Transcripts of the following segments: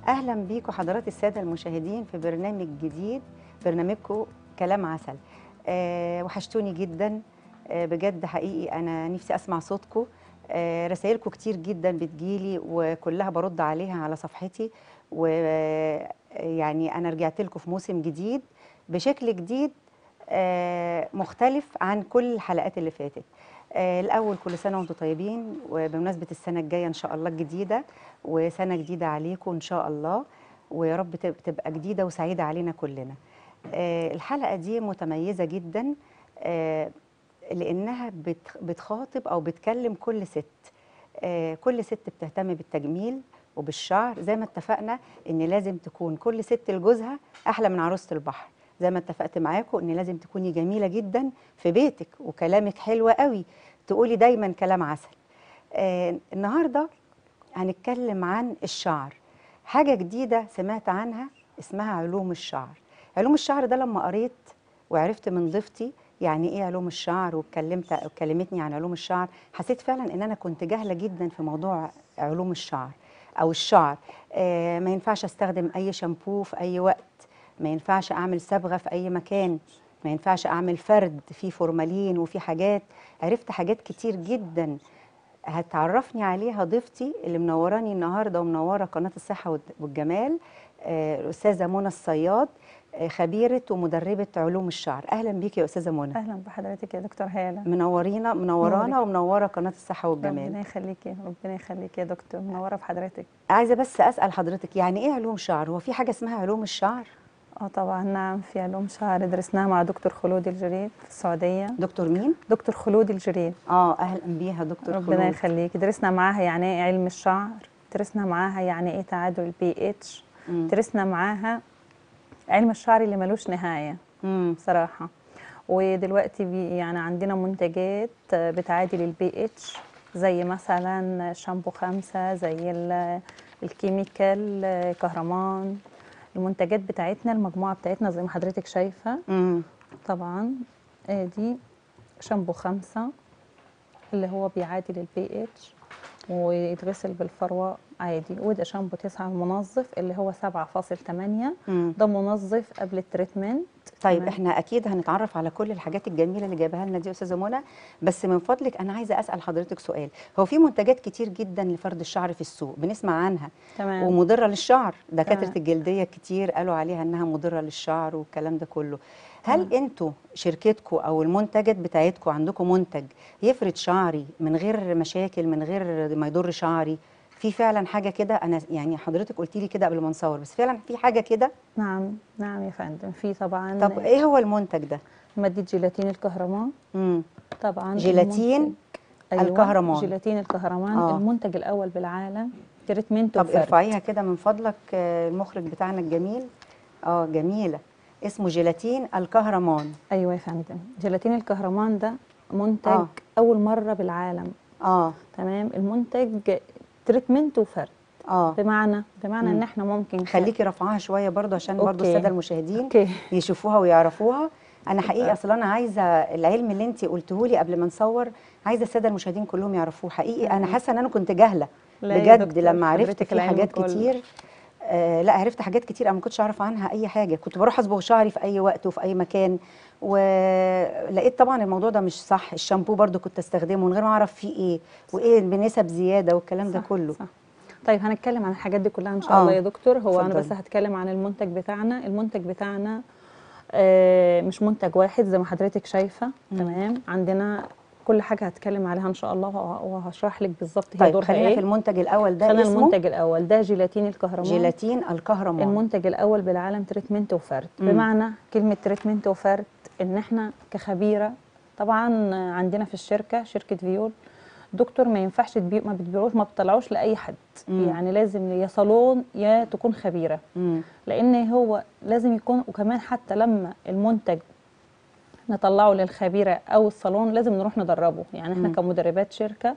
اهلا بيكم حضرات الساده المشاهدين في برنامج جديد برنامجكم كلام عسل أه وحشتوني جدا أه بجد حقيقي انا نفسي اسمع صوتكم أه رسائلكم كتير جدا بتجيلي وكلها برد عليها على صفحتي ويعني انا رجعت لكم في موسم جديد بشكل جديد أه مختلف عن كل الحلقات اللي فاتت آه، الأول كل سنة وأنتم طيبين وبمناسبة السنة الجاية إن شاء الله الجديدة وسنة جديدة عليكم إن شاء الله ويا رب تب- تبقى جديدة وسعيدة علينا كلنا آه، الحلقة دي متميزة جدا آه، لأنها بت- بتخاطب أو بتكلم كل ست آه، كل ست بتهتم بالتجميل وبالشعر زي ما اتفقنا ان لازم تكون كل ست لجوزها احلى من عروسه البحر زي ما اتفقت معاكم ان لازم تكوني جميله جدا في بيتك وكلامك حلو قوي تقولي دايما كلام عسل آه النهارده هنتكلم عن الشعر حاجه جديده سمعت عنها اسمها علوم الشعر علوم الشعر ده لما قريت وعرفت من ضيفتي يعني ايه علوم الشعر واتكلمت وكلمتني عن علوم الشعر حسيت فعلا ان انا كنت جاهله جدا في موضوع علوم الشعر او الشعر آه ما ينفعش استخدم اي شامبو في اي وقت ما ينفعش اعمل صبغه في اي مكان ما ينفعش اعمل فرد فيه فورمالين وفي حاجات عرفت حاجات كتير جدا هتعرفني عليها ضيفتي اللي منوراني النهارده ومنوره قناه الصحه والد- والجمال آه، الاستاذه منى الصياد آه، خبيره ومدربه علوم الشعر اهلا بيكي يا استاذه منى اهلا بحضرتك يا دكتور هاله منورينا منورانا نورك. ومنوره قناه الصحه والجمال ربنا يخليكي ربنا يخليكي يا دكتور منوره بحضرتك عايزه بس اسال حضرتك يعني ايه علوم شعر هو في حاجه اسمها علوم الشعر اه طبعا نعم في علوم شعر درسناها مع دكتور خلود الجريد في السعوديه دكتور مين دكتور خلود الجريد اه اهلا بيها دكتور ربنا خلود. يخليكي درسنا معاها يعني ايه علم الشعر درسنا معاها يعني ايه تعادل البي اتش مم. درسنا معاها علم الشعر اللي ملوش نهايه مم. بصراحه ودلوقتي بي يعني عندنا منتجات بتعادل البي اتش زي مثلا شامبو خمسة زي ال- الكيميكال كهرمان المنتجات بتاعتنا المجموعة بتاعتنا زي ما حضرتك شايفة مم. طبعا ادي شامبو خمسة اللي هو بيعادل البي اتش ويتغسل بالفروة عادي وده شامبو تسعة المنظف اللي هو سبعة فاصل تمانية مم. ده منظف قبل التريتمنت طيب تمام. احنا اكيد هنتعرف على كل الحاجات الجميله اللي جايبها لنا دي يا استاذه منى بس من فضلك انا عايزه اسال حضرتك سؤال هو في منتجات كتير جدا لفرد الشعر في السوق بنسمع عنها تمام ومضره للشعر دكاتره تمام. الجلديه كتير قالوا عليها انها مضره للشعر والكلام ده كله هل تمام. انتوا شركتكم او المنتجات بتاعتكم عندكم منتج يفرد شعري من غير مشاكل من غير ما يضر شعري في فعلا حاجه كده انا يعني حضرتك قلتي لي كده قبل ما نصور بس فعلا في حاجه كده نعم نعم يا فندم في طبعا طب ايه هو المنتج ده مادة جيلاتين الكهرمان امم طبعا جيلاتين المنتج- الكهرمان. جيلاتين الكهرمان آه. المنتج الأول بالعالم تريتمنت طب وفرد. ارفعيها كده من فضلك آه، المخرج بتاعنا الجميل اه جميله اسمه جيلاتين الكهرمان أيوة يا فندم جيلاتين الكهرمان ده منتج آه. أول مرة بالعالم اه تمام المنتج تريتمنت وفرد اه بمعنى بمعنى مم. ان احنا ممكن ك- خليكي رافعاها شويه برضو عشان برضو أوكي. الساده المشاهدين اوكي يشوفوها ويعرفوها انا حقيقه اصلا انا عايزه العلم اللي انت قلته لي قبل ما نصور عايزه الساده المشاهدين كلهم يعرفوه حقيقي انا تمام. حاسه ان انا كنت جاهله لا يا بجد دكتور، لما عرفت حضرتك في العلم حاجات كله. كتير آه لا عرفت حاجات كتير انا ما كنتش اعرف عنها اي حاجه كنت بروح اصبغ شعري في اي وقت وفي اي مكان ولقيت طبعا الموضوع ده مش صح الشامبو برضو كنت استخدمه من غير ما اعرف فيه ايه وايه بنسب زياده والكلام ده صح، كله صح. طيب هنتكلم عن الحاجات دي كلها ان شاء آه. الله يا دكتور هو انا اتفضلي. بس هتكلم عن المنتج بتاعنا المنتج بتاعنا آه، مش منتج واحد زي ما حضرتك شايفه مم. تمام عندنا كل حاجه هتكلم عليها ان شاء الله وه- وهشرح لك بالظبط هي طيب دورها خلينا ايه في المنتج الاول ده خلينا اسمه المنتج الاول ده جيلاتين الكهرمان جيلاتين الكهرمان المنتج الاول بالعالم تريتمنت وفرد مم. بمعنى كلمه تريتمنت وفرد ان احنا كخبيره طبعا عندنا في الشركه شركه فيول دكتور ما ينفعش تبيع ما بتبيعوش ما بتطلعوش لاي حد مم. يعني لازم يا صالون يا تكون خبيره مم. لان هو لازم يكون وكمان حتى لما المنتج نطلعه للخبيره او الصالون لازم نروح ندربه يعني احنا مم. كمدربات شركه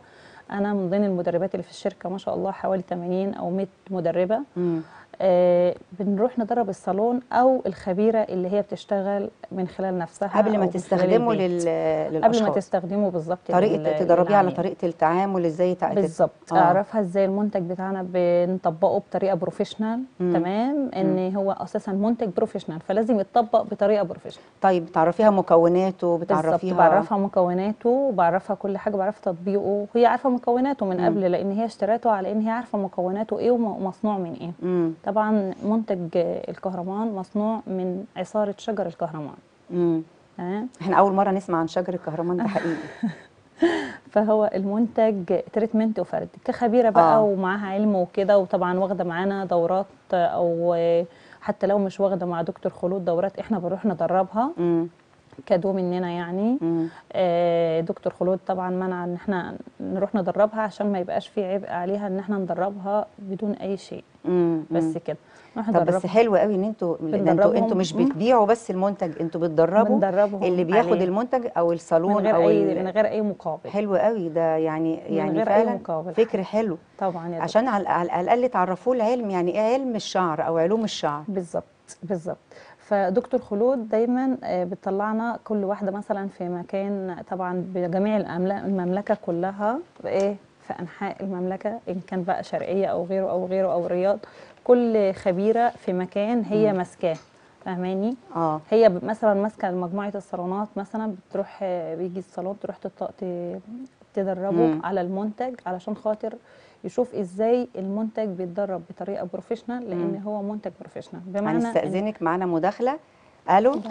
انا من ضمن المدربات اللي في الشركه ما شاء الله حوالي 80 او 100 مدربه مم. آه بنروح ندرب الصالون او الخبيره اللي هي بتشتغل من خلال نفسها قبل ما أو من خلال تستخدمه البيت. لل... قبل ما للاشخاص تستخدمه بالظبط طريقه لل- تدربيه على للعميل. طريقه التعامل ازاي تع- بالظبط آه. اعرفها ازاي المنتج بتاعنا بنطبقه بطريقه بروفيشنال مم. تمام ان هو اساسا منتج بروفيشنال فلازم يتطبق بطريقه بروفيشنال طيب تعرفيها مكوناته بالظبط بتعرفيها بعرفها مكوناته وبعرفها كل حاجه بعرف تطبيقه وهي عارفه مكوناته من مم. قبل لان هي اشتريته على ان هي عارفه مكوناته ايه ومصنوع من ايه امم طبعا منتج الكهرمان مصنوع من عصاره شجر الكهرمان امم تمام احنا اول مره نسمع عن شجر الكهرمان ده حقيقي فهو المنتج تريتمنت وفرد كخبيره بقى آه. ومعاها علم وكده وطبعا واخده معانا دورات او حتى لو مش واخده مع دكتور خلود دورات احنا بنروح ندربها امم كادو مننا يعني امم آه، دكتور خلود طبعا منع ان احنا نروح ندربها عشان ما يبقاش في عبء عليها ان احنا ندربها بدون اي شيء امم بس كده نروح طب بس ندربها حلو قوي ان انتوا ده انتوا بندربهم. انتوا مش مم. بتبيعوا بس المنتج انتوا بتدربوا بندربهم اللي بياخد عليه. المنتج او الصالون من غير او اي ال- من غير اي مقابل حلو قوي ده يعني من يعني غير أي فعلا مقابل. فكر حلو طبعا يا دكتور. عشان على على الاقل تعرفوه العلم يعني ايه علم الشعر او علوم الشعر بالظبط بالظبط فدكتور خلود دايما آه، بتطلعنا كل واحده مثلا في مكان طبعا بجميع الأملا- المملكه كلها ايه في انحاء المملكه ان كان بقى شرقيه او غيره او غيره او الرياض كل خبيره في مكان هي ماسكاه فاهماني اه هي ب- مثلا ماسكه مجموعه الصالونات مثلا بتروح آه، بيجي الصالون تروح تط- ت- تدربه مم. على المنتج علشان خاطر يشوف ازاي المنتج بيتدرب بطريقه بروفيشنال لان مم. هو منتج بروفيشنال بمعنى إن- هنستأذنك معانا مداخله الو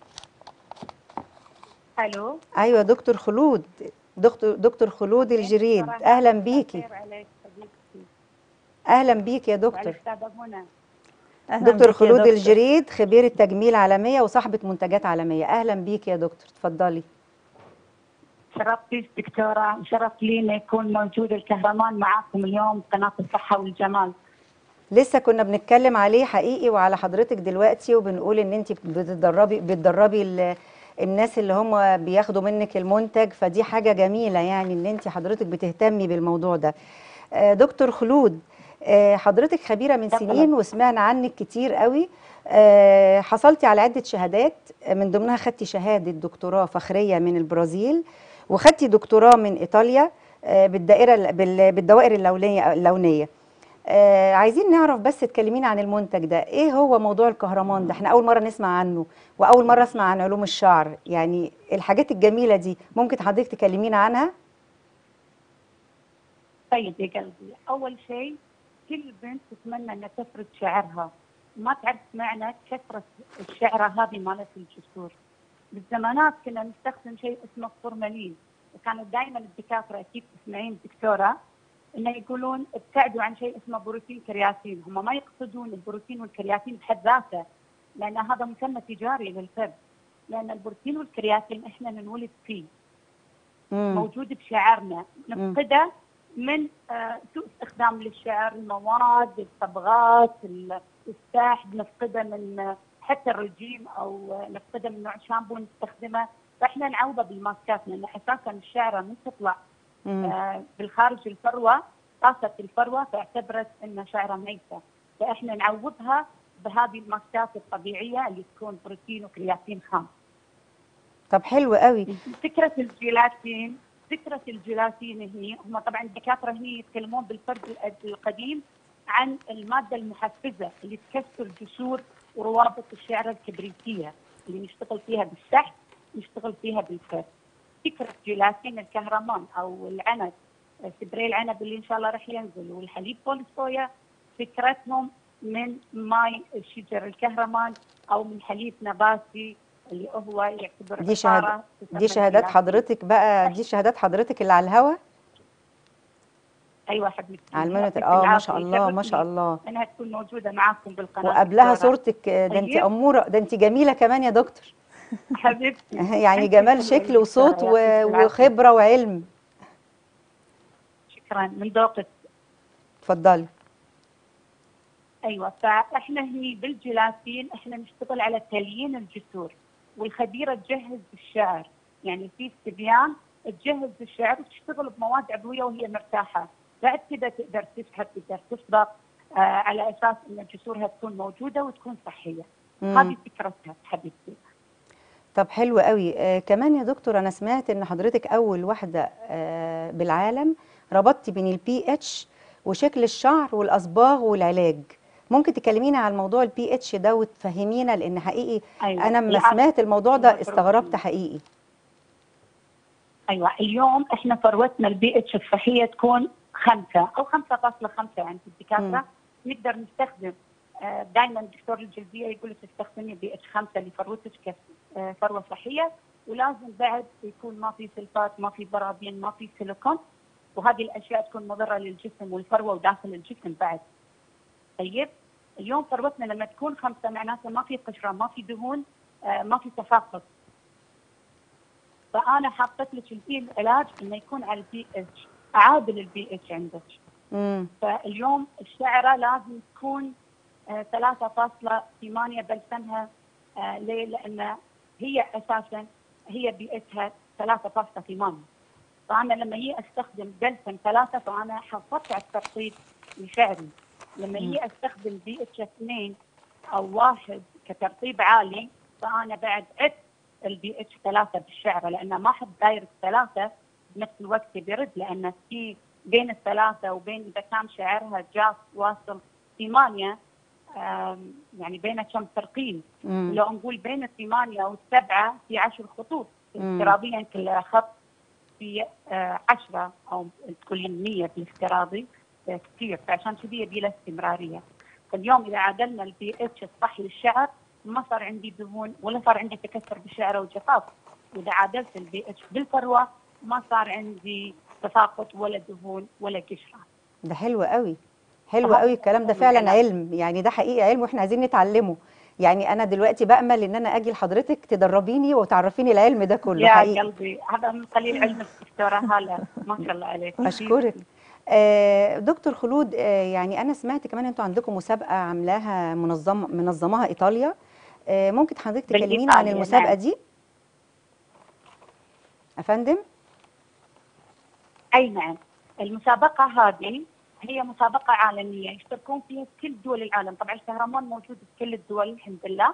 الو ايوه دكتور خلود دكتور دكتور خلود الجريد شكراً. اهلا بيكي خير عليك صديقتي اهلا بيك يا دكتور والاستاذه منى أهلاً دكتور بك يا خلود دكتور. الجريد خبيرة تجميل عالمية وصاحبة منتجات عالمية أهلا بيك يا دكتور اتفضلي شرفتي دكتوره شرف لي ان يكون موجود الكهرمان معاكم اليوم قناه الصحه والجمال لسه كنا بنتكلم عليه حقيقي وعلى حضرتك دلوقتي وبنقول ان انت بتدربي بتدربي ال- الناس اللي هم بياخدوا منك المنتج فدي حاجة جميلة يعني ان انت حضرتك بتهتمي بالموضوع ده آه، دكتور خلود آه، حضرتك خبيرة من اتفضل. سنين وسمعنا عنك كتير قوي آه، حصلتي على عدة شهادات آه، من ضمنها خدتي شهادة دكتوراه فخرية من البرازيل وخدتي دكتوراه من إيطاليا آه، بالدائرة بال- بالدوائر اللونية اللونية آه عايزين نعرف بس تكلمينا عن المنتج ده ايه هو موضوع الكهرمان ده احنا اول مره نسمع عنه واول مره اسمع عن علوم الشعر يعني الحاجات الجميله دي ممكن حضرتك تكلمينا عنها طيب يا قلبي اول شيء كل بنت تتمنى انها تفرد شعرها ما تعرف معنى كثره الشعره هذه مالت الجسور بالزمانات كنا نستخدم شيء اسمه الفورمالين وكانت دائما الدكاتره اكيد تسمعين دكتوره انه يقولون ابتعدوا عن شيء اسمه بروتين كرياتين هم ما يقصدون البروتين والكرياتين بحد ذاته لان هذا مسمى تجاري للفرد لان البروتين والكرياتين احنا ننولد فيه مم. موجود بشعرنا نفقده من آه، سوء استخدام للشعر المواد الصبغات ال- الساح بنفقده من آه، حتى الرجيم او آه، نفقده من نوع شامبو نستخدمه فاحنا نعوضه بالماسكات لان اساسا الشعره من تطلع مم. آه، بالخارج الفروه طاسه الفروه فاعتبرت انها شعره ميته فاحنا نعوضها بهذه الماسكات الطبيعيه اللي تكون بروتين وكرياتين خام طب حلو قوي فكره الجيلاتين فكره الجيلاتين هي هم طبعا الدكاتره هني يتكلمون بالفرد الأد- القديم عن الماده المحفزه اللي تكسر جسور وروابط الشعره الكبريتيه اللي نشتغل فيها بالسحب نشتغل فيها بالفرد فكره جيلاتين الكهرمان او العنب سبراي العنب اللي ان شاء الله راح ينزل والحليب فول صويا فكرتهم من ماي شجر الكهرمان او من حليب نباتي اللي هو يعتبر دي شهادة- عصارة تسمى دي شهادات جيلاتين. حضرتك بقى دي شهادات حضرتك اللي على الهوا ايوه حبيبتي على المنت يعطيك اه ما العافية. شاء الله ما شاء يشرفني الله انها تكون موجوده معاكم بالقناه وقبلها دكتورة. صورتك آه، ده انت طيب. اموره ده انت جميله كمان يا دكتور حبيبتي يعني أنت جمال حلوة شكل يا وصوت دكتورة، و- يعطيك العافية. وخبره وعلم شكرا من ذوقك اتفضلي ايوه فاحنا هني بالجيلاتين احنا نشتغل على تليين الجسور والخبيره تجهز الشعر يعني في استبيان تجهز الشعر وتشتغل بمواد عضويه وهي مرتاحه بعد كذا تقدر تسحب تقدر تصبغ آه على اساس ان جسورها تكون موجوده وتكون صحيه مم. هذه فكرتها حبيبتي طب حلو قوي آه كمان يا دكتور انا سمعت ان حضرتك اول واحده آه بالعالم ربطتي بين البي اتش وشكل الشعر والاصباغ والعلاج ممكن تكلمينا عن موضوع البي اتش ده وتفهمينا لان حقيقي أيوة. انا لما العكس. سمعت الموضوع ده المفروض. استغربت حقيقي ايوه اليوم احنا ثروتنا البي اتش الصحيه تكون خمسه او 5.5 عند الدكاتره نقدر نستخدم دائما دكتور الجلديه يقول لك استخدمي بي اتش 5 لفروتك كفروه صحيه ولازم بعد يكون ما في سلفات ما في برابين ما في سيليكون وهذه الاشياء تكون مضره للجسم والفروه وداخل الجسم بعد طيب اليوم ثروتنا لما تكون خمسه معناته ما في قشره ما في دهون آه، ما في تساقط فانا حاطت لك البي العلاج انه يكون على البي اتش اعادل البي اتش عندك امم فاليوم الشعره لازم تكون آه، 3.8 بلسمها آه، ليه؟ لان هي اساسا هي بيئتها 3.8 فانا لما هي استخدم بلسم ثلاثه فانا حافظت على الترطيب لشعري لما هي استخدم بي اتش 2 او واحد كترطيب عالي فانا بعد عدت البي اتش ثلاثه بالشعره لان ما احب دايره ثلاثه بنفس الوقت بيرد لان في بين الثلاثه وبين اذا كان شعرها جاف واصل ثمانيه آم، يعني بين كم ترقيم امم لو نقول بين الثمانيه والسبعه في عشر خطوط مم. افتراضيا كل خط في آه، عشرة او تقولين 100 بالافتراضي آه، كثير فعشان كذي يبي له استمراريه فاليوم اذا عدلنا البي اتش الصح للشعر ما صار عندي دهون ولا صار عندي تكسر بالشعر وجفاف واذا عادلت البي اتش بالفروه ما صار عندي تساقط ولا دهون ولا قشره ده حلو قوي حلو طبعاً. قوي الكلام ده فعلا العلاج. علم يعني ده حقيقي علم واحنا عايزين نتعلمه يعني انا دلوقتي بامل ان انا اجي لحضرتك تدربيني وتعرفيني العلم ده كله يا حقيقي قلبي هذا من قليل علم الدكتوره هاله ما شاء الله عليك اشكرك آه، دكتور خلود آه، يعني انا سمعت كمان انتوا عندكم مسابقه عاملاها منظمه منظماها ايطاليا آه، ممكن حضرتك تكلمينا عن بالإيطاليا، المسابقه نعم. دي افندم اي نعم المسابقه هذه هي مسابقه عالميه يشتركون فيها كل دول العالم طبعا الكهرمان موجود في كل الدول الحمد لله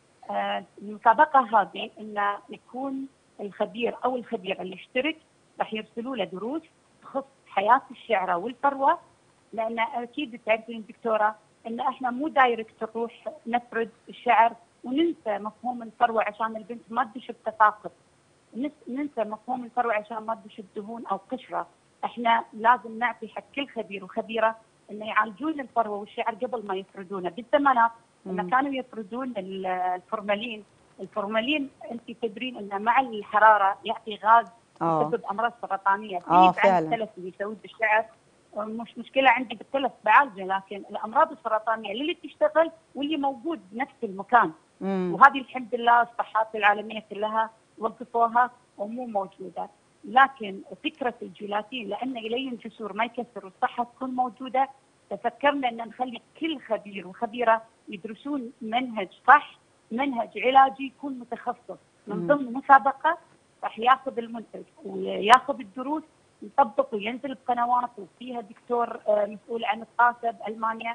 آه، المسابقه هذه ان يكون الخبير او الخبيره اللي يشترك راح يرسلوا له دروس تخص حياه الشعره والفروه لان اكيد تعرفين دكتوره ان احنا مو دايركت نروح نفرد الشعر وننسى مفهوم الفروه عشان البنت ما تدش بتساقط نس- ننسى مفهوم الفروه عشان ما تدش بدهون او قشره احنا لازم نعطي حق كل خبير وخبيره انه يعالجون الفروه والشعر قبل ما يفردونه بالزمانات لما مم. كانوا يفردون ال- الفورمالين الفورمالين انت تدرين انه مع الحراره يعطي غاز اه يسبب امراض سرطانيه آه، بعيد عن فعلا. التلف اللي يسويه بالشعر مش مشكله عندي بالتلف بعالجه لكن الامراض السرطانيه اللي تشتغل واللي موجود بنفس المكان مم. وهذه الحمد لله الصحات العالميه كلها وقفوها ومو موجوده لكن فكره الجيلاتين لانه يلين جسور ما يكسر والصحه تكون موجوده تفكرنا ان نخلي كل خبير وخبيره يدرسون منهج صح منهج علاجي يكون متخصص مم. من ضمن مسابقه راح ياخذ المنتج وياخذ الدروس يطبق وينزل بقنوات وفيها دكتور آه، مسؤول عن الطاسه بالمانيا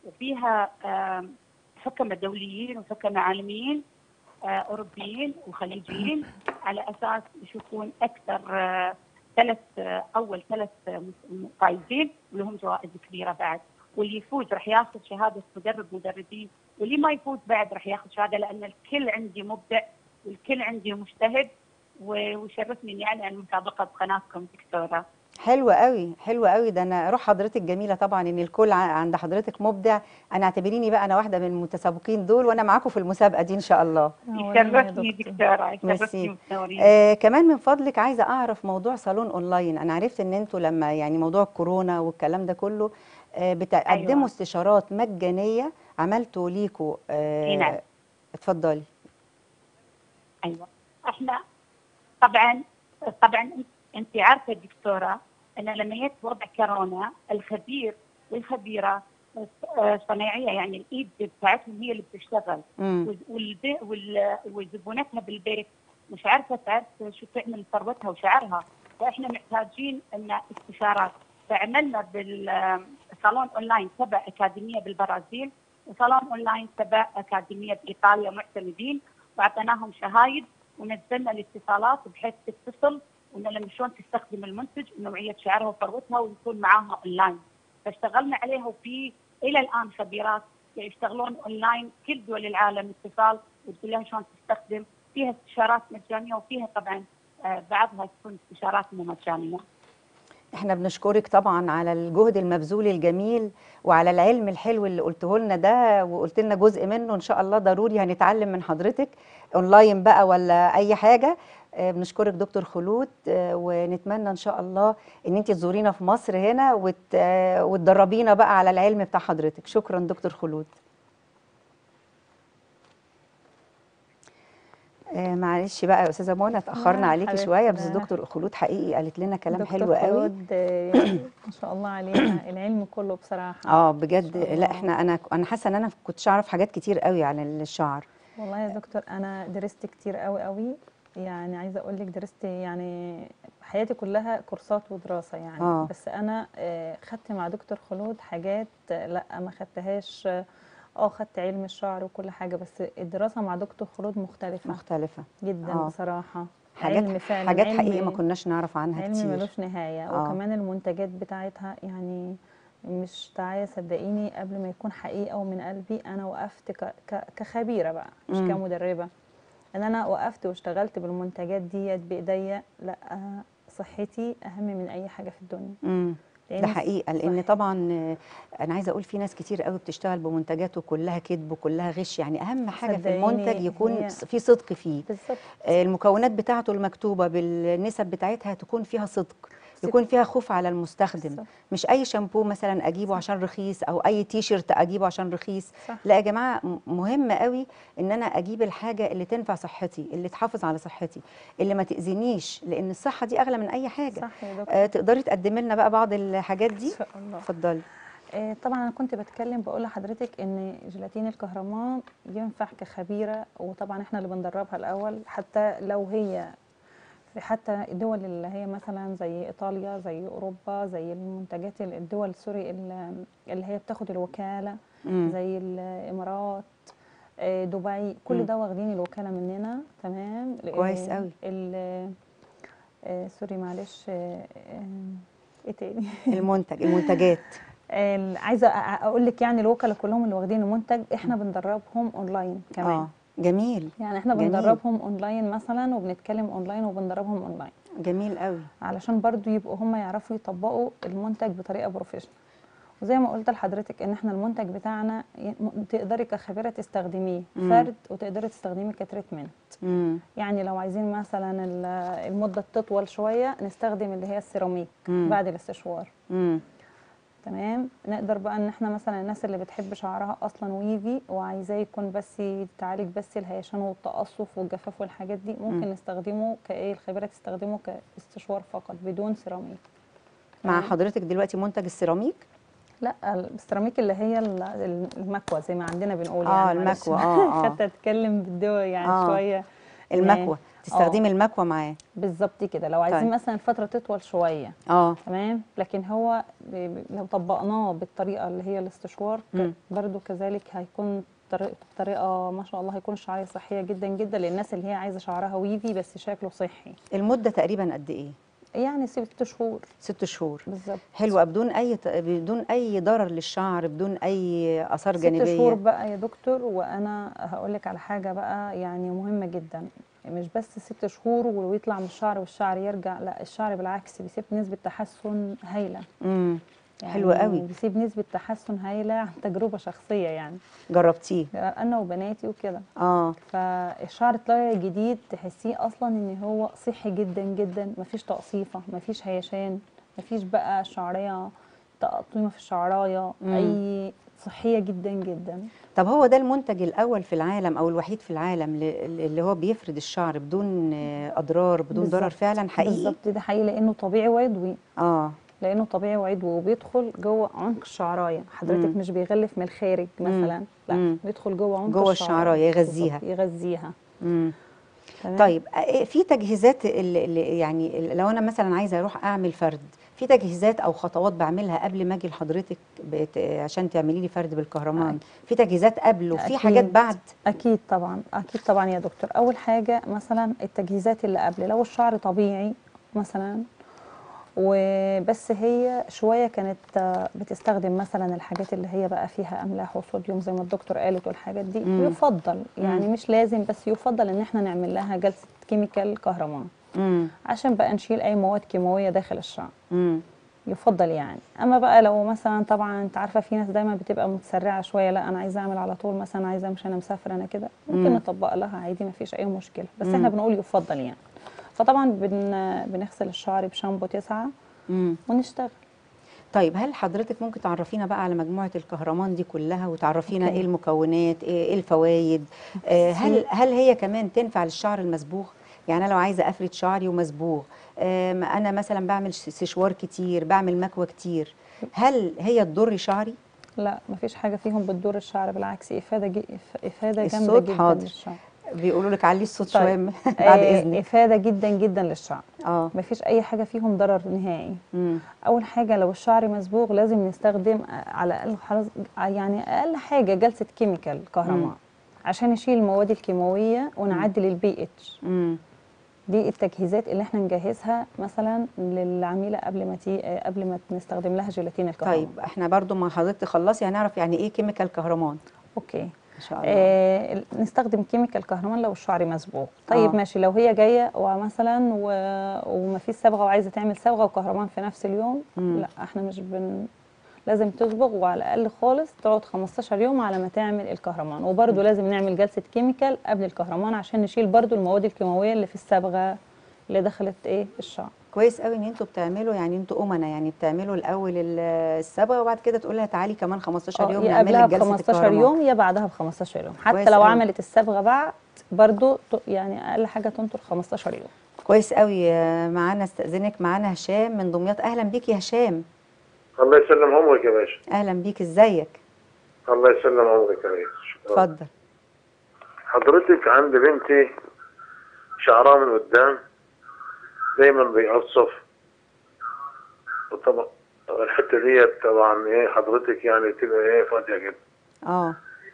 وفيها آه، حكماء دوليين وحكماء عالميين آه، اوروبيين وخليجيين على اساس يشوفون اكثر آه، ثلاث آه، اول ثلاث آه، مس- فايزين ولهم جوائز كبيره بعد واللي يفوز راح ياخذ شهاده مدرب مدربين واللي ما يفوز بعد راح ياخذ شهاده لان الكل عندي مبدع والكل عندي مجتهد و- ويشرفني اني اعلن عن المسابقه بقناتكم دكتوره. حلو قوي حلو قوي ده انا روح حضرتك جميله طبعا ان الكل ع- عند حضرتك مبدع انا اعتبريني بقى انا واحده من المتسابقين دول وانا معاكم في المسابقه دي ان شاء الله يشرفني دكتوره ميرسي. يشرفني وتنوريني. آه كمان من فضلك عايزه اعرف موضوع صالون اونلاين انا عرفت ان انتوا لما يعني موضوع الكورونا والكلام ده كله آه بتقدموا أيوة. استشارات مجانيه عملتوا ليكوا إي نعم. آه اتفضلي ايوه احنا طبعا طبعا انت عارفه دكتوره ان لما جت وضع كورونا الخبير والخبيره آه، صنايعيه يعني الايد بتاعتهم هي اللي بتشتغل امم والبي- وال- وزبونتها بالبيت مش عارفه تعرف شو تعمل ثروتها وشعرها فاحنا محتاجين ان استشارات فعملنا بالصالون اونلاين تبع اكاديميه بالبرازيل وصالون اونلاين تبع اكاديميه بايطاليا معتمدين واعطيناهم شهايد ونزلنا الاتصالات بحيث تتصل وان شلون تستخدم المنتج ونوعيه شعرها وثروتها ويكون معاها اونلاين فاشتغلنا عليها وفي الى الان خبيرات يشتغلون اونلاين كل دول العالم اتصال وتقول لهم شلون تستخدم فيها استشارات مجانيه وفيها طبعا آه، بعضها تكون استشارات مو مجانيه. احنا بنشكرك طبعا على الجهد المبذول الجميل وعلى العلم الحلو اللي قلته لنا ده وقلت لنا جزء منه ان شاء الله ضروري هنتعلم من حضرتك اونلاين بقى ولا اي حاجه آه، بنشكرك دكتور خلود آه، ونتمنى ان شاء الله ان انت تزورينا في مصر هنا وت... آه، وتدربينا بقى على العلم بتاع حضرتك شكرا دكتور خلود آه، معلش بقى يا استاذه منى اتاخرنا لا، عليكي حبيبتي، شويه بس ده- دكتور خلود حقيقي قالت لنا كلام دكتور حلو قوي خلود، آه، يعني ما شاء الله عليها العلم كله بصراحه اه بجد ما شاء لا الله. احنا انا انا حاسه ان انا ما كنتش اعرف حاجات كتير قوي عن الشعر والله يا دكتور انا درست كتير قوي قوي يعني عايزه اقول لك درست يعني حياتي كلها كورسات ودراسه يعني آه. بس انا آه، خدت مع دكتور خلود حاجات آه، لا ما خدتهاش اه آه، خدت علم الشعر وكل حاجه بس الدراسه مع دكتور خلود مختلفه مختلفه جدا آه. بصراحه حاجات علم فعلا حاجات علم- حقيقي ما كناش نعرف عنها علم كتير ملوش نهاية آه. وكمان المنتجات بتاعتها يعني مش دعاية صدقيني قبل ما يكون حقيقة ومن قلبي أنا وقفت ك- ك- كخبيرة بقى مش مم. كمدربة إن أنا وقفت واشتغلت بالمنتجات ديت بإيديا لا آه، صحتي أهم من أي حاجة في الدنيا امم لأن ده حقيقه لان صح. طبعا آه، انا عايزه اقول في ناس كتير قوي بتشتغل بمنتجاته كلها كذب وكلها غش يعني اهم حاجه في صدقيني المنتج يكون هي- في صدق فيه بالظبط آه، المكونات بتاعته المكتوبه بالنسب بتاعتها تكون فيها صدق صدق. يكون فيها خوف على المستخدم بالظبط. مش اي شامبو مثلا اجيبه عشان رخيص او اي تي شيرت اجيبه عشان رخيص صح. لا يا جماعه م- مهم قوي ان انا اجيب الحاجه اللي تنفع صحتي اللي تحافظ على صحتي اللي ما تاذينيش لان الصحه دي اغلى من اي حاجه صح يا دكتور آه تقدري تقدمي لنا بقى بعض الحاجات دي إن شاء الله اتفضلي آه، طبعا انا كنت بتكلم بقول لحضرتك ان جيلاتين الكهرمان ينفع كخبيره وطبعا احنا اللي بندربها الاول حتى لو هي في حتى الدول اللي هي مثلا زي ايطاليا زي اوروبا زي المنتجات ال- الدول سوري ال- اللي هي بتاخد الوكاله مم. زي الامارات آه، دبي كل مم. ده واخدين الوكاله مننا تمام كويس آه، قوي. ال- آه، سوري معلش آه، آه، ايه تاني المنتج المنتجات ال- عايزه أ- اقول لك يعني الوكلاء كلهم اللي واخدين المنتج احنا بندربهم اونلاين كمان اه جميل يعني احنا جميل. بندربهم اونلاين مثلا وبنتكلم اونلاين وبندربهم اونلاين جميل قوي علشان برضو يبقوا هم يعرفوا يطبقوا المنتج بطريقه بروفيشنال وزي ما قلت لحضرتك ان احنا المنتج بتاعنا ي- م- تقدري كخبيره تستخدميه مم. فرد وتقدري تستخدميه كتريتمنت امم يعني لو عايزين مثلا ال- المده تطول شويه نستخدم اللي هي السيراميك مم. بعد الاستشوار امم تمام نقدر بقى ان احنا مثلا الناس اللي بتحب شعرها اصلا ويفي وعايزاه يكون بس يتعالج بس الهيشان والتقصف والجفاف والحاجات دي ممكن مم. نستخدمه كايه الخبيره تستخدمه كاستشوار فقط بدون سيراميك مع تمام؟ حضرتك دلوقتي منتج السيراميك لا السيراميك اللي هي ال- ال- المكوى زي ما عندنا بنقول آه، يعني معلش. المكوى، آه، آه. حتى اتكلم بالدول يعني آه. شويه المكوى آه. تستخدمي المكوى معاه بالظبط كده لو عايزين طيب. مثلا الفتره تطول شويه اه تمام لكن هو ب- ب- لو طبقناه بالطريقه اللي هي الاستشوار ك- مم. برضو كذلك هيكون طريق- بطريقه ما شاء الله هيكون الشعريه صحيه جدا جدا للناس اللي هي عايزه شعرها ويفي بس شكله صحي المده تقريبا قد ايه يعني ست شهور ست شهور بالظبط حلوه بدون اي ت- بدون اي ضرر للشعر بدون اي اثار ست شهور جانبيه بقى يا دكتور وانا هقول لك على حاجه بقى يعني مهمه جدا مش بس ست شهور ويطلع من الشعر والشعر يرجع لا الشعر بالعكس بيسيب نسبه تحسن هايله امم يعني حلو قوي. بيسيب نسبه تحسن هايله عن تجربه شخصيه يعني جربتيه انا وبناتي وكده اه فالشعر الطبيعي الجديد تحسيه اصلا ان هو صحي جدا جدا مفيش تقصيفه مفيش هيشان مفيش بقى شعريه تقطيمه في الشعرايه مم. اي صحيه جدا جدا طب هو ده المنتج الاول في العالم او الوحيد في العالم ل- اللي هو بيفرد الشعر بدون آه، اضرار بدون ضرر بالظبط. فعلا حقيقي بالظبط ده حقيقي لانه طبيعي وعضوي اه لانه طبيعي وعضوي وبيدخل جوه عمق الشعرايه حضرتك مم. مش بيغلف من الخارج مم. مثلا لا مم. بيدخل جوه عمق جوه الشعراية، يغذيها. بالظبط، يغذيها امم تمام طيب آه، في تجهيزات ال- ال- يعني ال- لو انا مثلا عايزه اروح اعمل فرد في تجهيزات او خطوات بعملها قبل ما اجي لحضرتك بت... عشان تعملي لي فرد بالكهرمان في تجهيزات قبل وفي أكيد. حاجات بعد اكيد طبعا اكيد طبعا يا دكتور اول حاجه مثلا التجهيزات اللي قبل لو الشعر طبيعي مثلا وبس هي شويه كانت آه، بتستخدم مثلا الحاجات اللي هي بقى فيها املاح وصوديوم زي ما الدكتور قالت والحاجات دي مم. يفضل يعني مم. مش لازم بس يفضل ان احنا نعمل لها جلسه كيميكال كهرمان امم عشان بقى نشيل اي مواد كيماويه داخل الشعر امم يفضل يعني اما بقى لو مثلا طبعا انت عارفه في ناس دايما بتبقى متسرعه شويه لا انا عايزه اعمل على طول مثلا عايزه مش انا مسافره انا كده ممكن مم. نطبق لها عادي ما فيش اي مشكله بس مم. احنا بنقول يفضل يعني فطبعا بن بنغسل الشعر بشامبو تسعة امم ونشتغل طيب هل حضرتك ممكن تعرفينا بقى على مجموعة الكهرمان دي كلها وتعرفينا أوكي. ايه المكونات ايه إيه الفوائد آه هل هل هي كمان تنفع للشعر المصبوغ يعني انا لو عايزة افرد شعري ومصبوغ آه ما انا مثلا بعمل ش- سشوار كتير بعمل مكوى كتير هل هي تضر شعري لا ما فيش حاجه فيهم بتضر الشعر بالعكس افاده جي افاده جامده الصوت جدا حاضر. للشعر بيقولوا لك علي الصوت طيب. شوية بعد آه، اذنك افاده جدا جدا للشعر اه ما فيش اي حاجه فيهم ضرر نهائي امم اول حاجه لو الشعر مصبوغ لازم نستخدم على الاقل خلاص يعني اقل حاجه جلسه كيميكال مم. كهرمان عشان نشيل المواد الكيماويه ونعدل البي اتش امم دي التجهيزات اللي احنا نجهزها مثلا للعميله قبل ما تي... قبل ما نستخدم لها جيلاتين الكهرمان طيب احنا برضو ما حضرتك تخلصي هنعرف يعني ايه كيميكال كهرمان اوكي ان شاء الله آه نستخدم كيميكال كهرمان لو الشعر مصبوغ طيب آه. ماشي لو هي جايه ومثلا و... وما فيش صبغه وعايزه تعمل صبغه وكهرمان في نفس اليوم مم. لا احنا مش بن لازم تصبغ وعلى الاقل خالص تقعد 15 يوم على ما تعمل الكهرمان وبرده لازم نعمل جلسه كيميكال قبل الكهرمان عشان نشيل برده المواد الكيماويه اللي في الصبغه اللي دخلت ايه الشعر كويس قوي ان انتوا بتعملوا يعني انتوا امنا يعني بتعملوا الاول ال- الصبغه وبعد كده تقول لها تعالي كمان 15 آه، يوم يا نعمل قبلها لك ب جلسه 15 الكهرمان. يوم يا بعدها ب 15 يوم حتى كويس لو أوي. عملت الصبغه بعد برضو ت- يعني اقل حاجه تنطر 15 يوم كويس قوي آه، معانا استاذنك معانا هشام من دمياط اهلا بيك يا هشام الله يسلم عمرك يا باشا اهلا بيك ازيك الله يسلم عمرك يا ريس شكرا اتفضل حضرتك عند بنتي شعرها من قدام دايما بيقصف وطبعا الحته ديت طبعا ايه حضرتك يعني تبقى ايه فاضيه جدا اه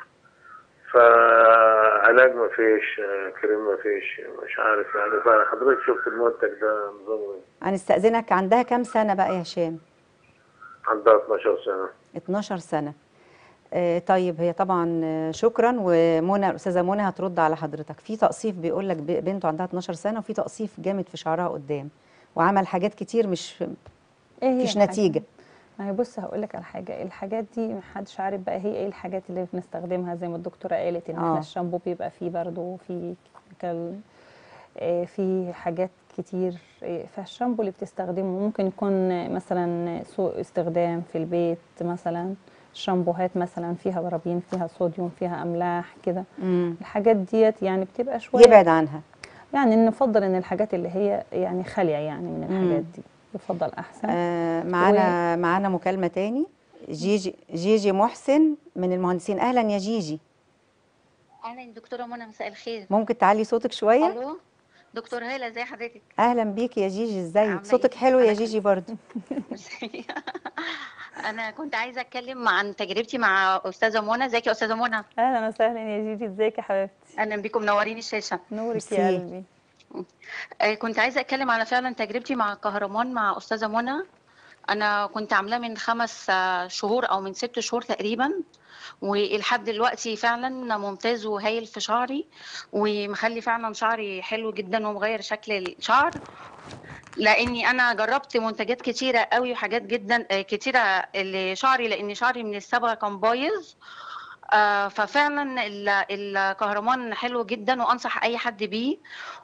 فعلاج ما فيش آه، كريم ما فيش مش عارف يعني فحضرتك شفت المنتج ده نظامه ايه هنستاذنك عندها كام سنه بقى يا هشام عندها 12 سنه 12 سنه آه طيب هي طبعا آه، شكرا ومنى الاستاذه منى هترد على حضرتك في تقصيف بيقول لك ب- بنته عندها 12 سنه وفي تقصيف جامد في شعرها قدام وعمل حاجات كتير مش ايه هي مفيش الحاجة؟ نتيجه ما هي بص هقول لك على حاجه الحاجات دي محدش عارف بقى هي ايه الحاجات اللي بنستخدمها زي ما الدكتوره قالت ان آه. احنا الشامبو بيبقى فيه برضه في كال آه، في حاجات كتير آه، فالشامبو اللي بتستخدمه ممكن يكون مثلا سوء استخدام في البيت مثلا شامبوهات مثلا فيها برابين فيها صوديوم فيها املاح كده امم الحاجات ديت يعني بتبقى شويه يبعد عنها يعني نفضل ان الحاجات اللي هي يعني خاليه يعني من مم. الحاجات دي يفضل احسن آه معانا معانا مكالمه تاني جيجي جيجي محسن من المهندسين اهلا يا جيجي اهلا دكتوره منى مساء الخير ممكن تعلي صوتك شويه الو دكتور هاله ازي حضرتك اهلا بيك يا جيجي ازيك عاملة صوتك إيه؟ حلو يا أنا جيجي برضو ميرسي. انا كنت عايزه اتكلم عن تجربتي مع استاذه منى ازيك يا استاذه منى اهلا وسهلا يا جيجي ازيك يا حبيبتي اهلا بيكم منورين الشاشه نورك ميرسي. يا قلبي آه، كنت عايزه اتكلم على فعلا تجربتي مع الكهرمان مع استاذه منى انا كنت عاملاه من خمس آه، شهور او من ست شهور تقريبا ولحد دلوقتي فعلا ممتاز وهايل في شعري ومخلي فعلا شعري حلو جدا ومغير شكل الشعر لاني انا جربت منتجات كتيره قوي وحاجات جدا آه، كتيره لشعري لان شعري من الصبغه كان بايظ آه، ففعلا ال- الكهرمان حلو جدا وانصح اي حد بيه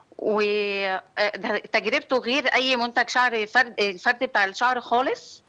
وتجربته غير اي منتج شعر فرد الفرد بتاع الشعر خالص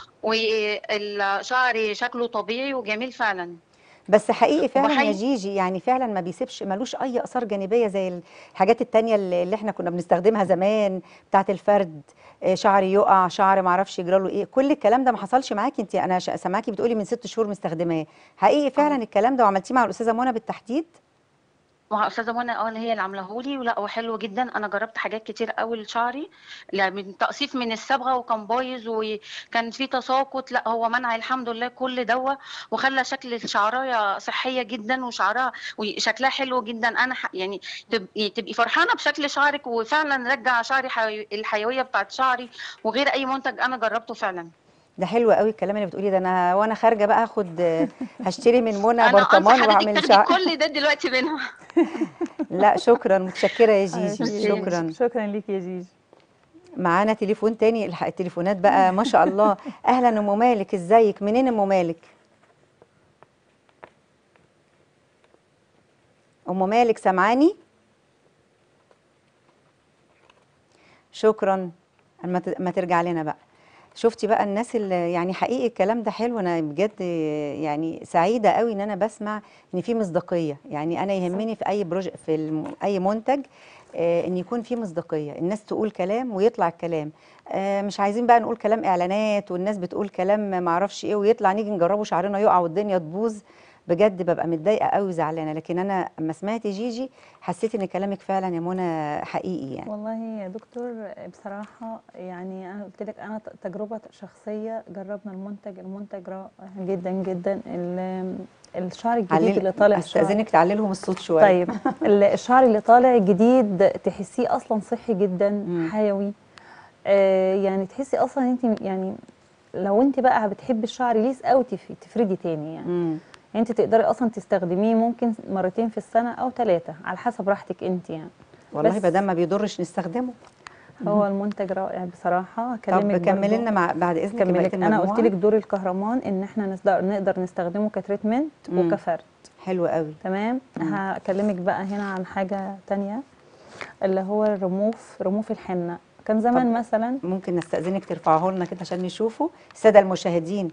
والشعر شكله طبيعي وجميل فعلا بس حقيقي فعلا يا وبحقيقي- جيجي يعني فعلا ما بيسيبش ملوش اي اثار جانبيه زي الحاجات التانية اللي اللي احنا كنا بنستخدمها زمان بتاعه الفرد آه، شعر يقع شعر ما اعرفش يجرى له ايه كل الكلام ده ما حصلش معاكي انت انا ش- سامعاكي بتقولي من ست شهور مستخدماه حقيقي فعلا الكلام ده وعملتيه مع الاستاذه منى بالتحديد مع استاذه منى اه اللي هي اللي عاملاه لي ولا هو حلو جدا انا جربت حاجات كتير قوي لشعري لا من تقصيف من الصبغه وكان بايظ وكان في تساقط لا هو منع الحمد لله كل دوا وخلى شكل الشعرايه صحيه جدا وشعرها وشكلها حلو جدا انا ح- يعني تبقي تبقي فرحانه بشكل شعرك وفعلا رجع شعري حي... الحيويه بتاعت شعري وغير اي منتج انا جربته فعلا ده حلو قوي الكلام اللي بتقوليه ده انا وانا خارجه بقى هاخد آه، هشتري من منى انا برطمان انصح حضرتك واعمل تاخدي شعر كل ده دلوقتي منها لا شكرا متشكره يا جيجي ميرسي. شكرا شكرا ليك يا جيجي معانا تليفون تاني الحق التليفونات بقى ما شاء الله اهلا ام مالك ازيك منين ام مالك ام مالك سامعاني شكرا اما ت- ما ترجع لنا بقى شفتي بقى الناس اللي يعني حقيقي الكلام ده حلو انا بجد يعني سعيده قوي ان انا بسمع ان في مصداقيه يعني انا يهمني في اي بروج في الم... اي منتج آه، ان يكون في مصداقيه الناس تقول كلام ويطلع الكلام آه، مش عايزين بقى نقول كلام اعلانات والناس بتقول كلام ما اعرفش ايه ويطلع نيجي نجربه شعرنا يقع والدنيا تبوظ بجد ببقى متضايقه قوي وزعلانه لكن انا اما سمعت جيجي حسيت ان كلامك فعلا يا منى حقيقي يعني والله يا دكتور بصراحة يعني أنا قلت لك أنا ت- تجربة شخصية جربنا المنتج المنتج رائع جدا جدا ال- الشعر الجديد علل- اللي طالع شعر استاذنك تعلي لهم الصوت شويه طيب ال- الشعر اللي طالع جديد تحسيه أصلا صحي جدا مم. حيوي آه يعني تحسي أصلا أنت يعني لو أنت بقى بتحبي الشعر ليس أو تف- تفردي تاني يعني مم. انت تقدري اصلا تستخدميه ممكن مرتين في السنه او ثلاثه على حسب راحتك انت يعني والله بس- ما دام ما بيضرش نستخدمه هو المنتج رائع بصراحه طب هكلمك كملي برضو- لنا مع بعد اذنك كملي بقية لك انا قلت المجموعة. لك دور الكهرمان ان احنا نقدر نقدر نستخدمه كتريتمنت مم. وكفرد حلو قوي تمام هكلمك بقى هنا عن حاجه تانية اللي هو الرموف رموف الحنه كان زمان طب. مثلا ممكن نستأذنك ترفعه لنا كده عشان نشوفه السادة المشاهدين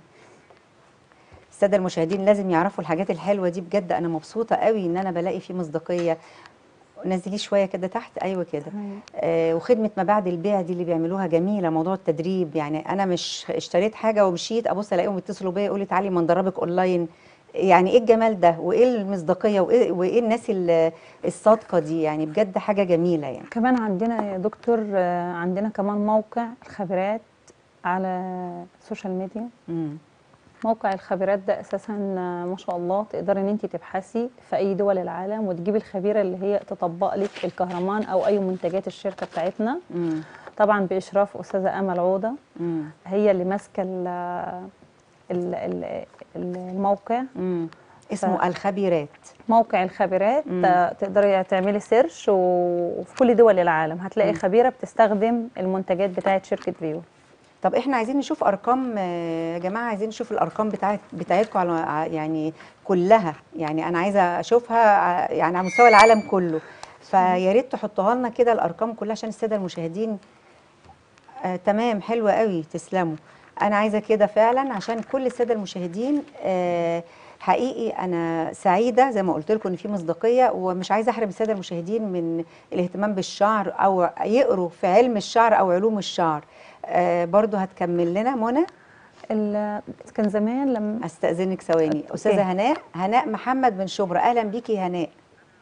السادة المشاهدين لازم يعرفوا الحاجات الحلوة دي بجد أنا مبسوطة قوي إن أنا بلاقي فيه مصداقية نزليه شوية كده تحت أيوة كده تمام. آه وخدمة ما بعد البيع دي اللي بيعملوها جميلة موضوع التدريب يعني أنا مش اشتريت حاجة ومشيت أبص ألاقيهم يتصلوا بيا يقولوا تعالي ما ندربك أونلاين يعني ايه الجمال ده وايه المصداقيه وايه, وإيه الناس ال- الصادقه دي يعني بجد حاجه جميله يعني كمان عندنا يا دكتور آه، عندنا كمان موقع الخبيرات على السوشيال ميديا مم. موقع الخبيرات ده اساسا آه، ما شاء الله تقدري ان انت تبحثي في اي دول العالم وتجيبي الخبيره اللي هي تطبق لك الكهرمان او اي منتجات الشركه بتاعتنا مم. طبعا باشراف استاذه امل عوده مم. هي اللي ماسكه ال- ال- ال- الموقع مم. اسمه الخبيرات موقع الخبيرات مم. آه، تقدري تعملي سيرش و- وفي كل دول العالم هتلاقي مم. خبيره بتستخدم المنتجات بتاعت شركه فيو طب احنا عايزين نشوف ارقام آه، يا جماعه عايزين نشوف الارقام بتاعت بتاعتكم على ع- يعني كلها يعني انا عايزه اشوفها ع- يعني على مستوى العالم كله فيا ريت تحطوها لنا كده الارقام كلها عشان الساده المشاهدين آه تمام حلوه قوي تسلموا انا عايزه كده فعلا عشان كل الساده المشاهدين آه حقيقي انا سعيده زي ما قلت لكم ان في مصداقيه ومش عايزه احرم الساده المشاهدين من الاهتمام بالشعر او يقروا في علم الشعر او علوم الشعر آه برضو هتكمل لنا منى ال- كان زمان لما استاذنك ثواني أوكي. استاذه هناء هناء محمد من شبرا اهلا بيكي يا هناء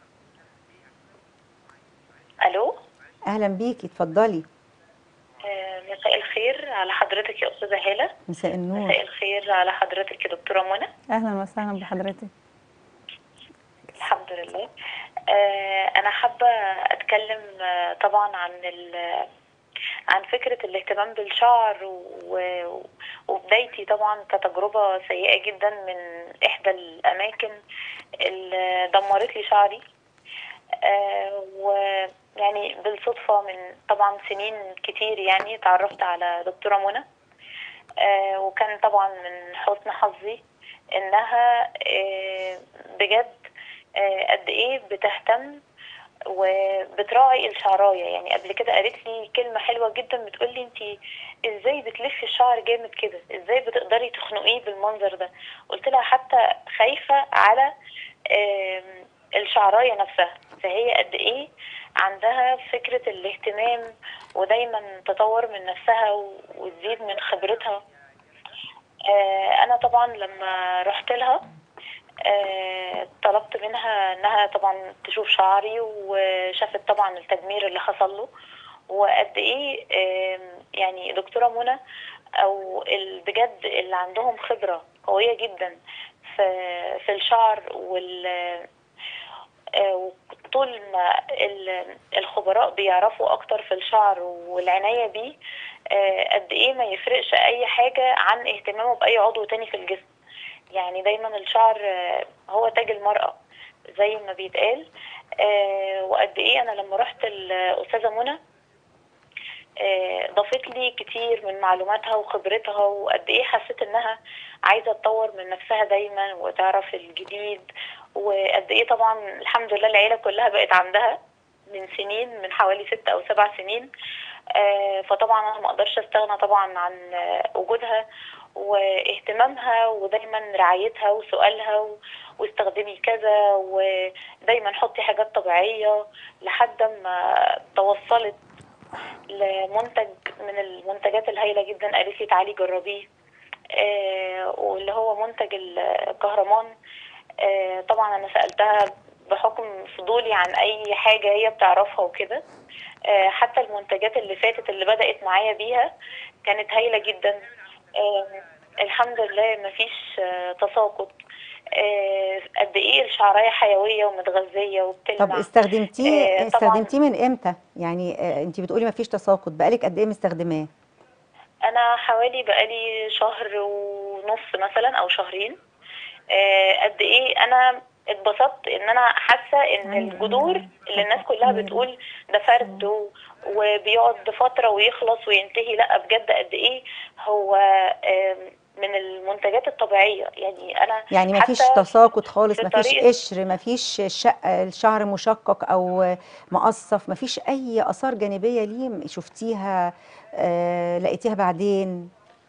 الو اهلا بيكي اتفضلي آه، مساء الخير على حضرتك يا استاذه هاله مساء النور مساء الخير على حضرتك يا دكتوره منى اهلا وسهلا بحضرتك الحمد لله آه، انا حابه اتكلم آه، طبعا عن ال- عن فكره الاهتمام بالشعر و- وبدايتي طبعا كتجربه سيئه جدا من احدى الاماكن اللي دمرت لي شعري آه، ويعني بالصدفه من طبعا سنين كتير يعني تعرفت على دكتوره منى آه، وكان طبعا من حسن حظي انها آه، بجد آه، قد ايه بتهتم وبتراعي الشعرايه يعني قبل كده قالت لي كلمه حلوه جدا بتقول لي انت ازاي بتلفي الشعر جامد كده ازاي بتقدري تخنقيه بالمنظر ده قلت لها حتى خايفه على آم، الشعرايه نفسها فهي قد ايه عندها فكره الاهتمام ودايما تطور من نفسها و- وتزيد من خبرتها آه، انا طبعا لما رحت لها آه، طلبت طلبت منها انها طبعا تشوف شعري وشافت طبعا التدمير اللي حصل له وقد ايه آم، يعني دكتوره منى او ال- بجد اللي عندهم خبره قويه جدا في في الشعر وال آه، وطول ما ال- الخبراء بيعرفوا اكتر في الشعر والعنايه بيه آه، قد ايه ما يفرقش اي حاجه عن اهتمامه باي عضو تاني في الجسم يعني دايما الشعر آه، هو تاج المرأة زي ما بيتقال آه، وقد ايه انا لما رحت الاستاذه منى آه، ضافت لي كتير من معلوماتها وخبرتها وقد ايه حسيت انها عايزه تطور من نفسها دايما وتعرف الجديد وقد ايه طبعا الحمد لله العيله كلها بقت عندها من سنين من حوالي ست او سبع سنين آه، فطبعا انا ما اقدرش استغنى طبعا عن آه، وجودها واهتمامها ودايما رعايتها وسؤالها و- واستخدمي كذا ودايما حطي حاجات طبيعيه لحد ما توصلت لمنتج من المنتجات الهائله جدا قالت لي تعالي جربيه آه، واللي هو منتج الكهرمان آه، طبعا انا سالتها بحكم فضولي عن اي حاجه هي بتعرفها وكده آه، حتى المنتجات اللي فاتت اللي بدات معايا بيها كانت هايله جدا آه، الحمد لله مفيش آه، تساقط آه، قد ايه الشعريه حيويه ومتغذيه وبتلمع طب استخدمتيه آه، طبعاً. استخدمتيه من امتى يعني آه، انت بتقولي ما فيش تساقط بقالك قد ايه مستخدماه انا حوالي بقالي شهر ونص مثلا او شهرين آه، قد ايه انا اتبسطت ان انا حاسه ان الجذور اللي الناس كلها بتقول ده فرد و- وبيقعد فتره ويخلص وينتهي لا بجد قد ايه هو آم، من المنتجات الطبيعيه يعني انا يعني ما فيش حتى تساقط خالص في ما فيش طريقة- قشر ما فيش شق الشعر مشقق او مقصف ما فيش اي اثار جانبيه ليه شفتيها آه لقيتيها بعدين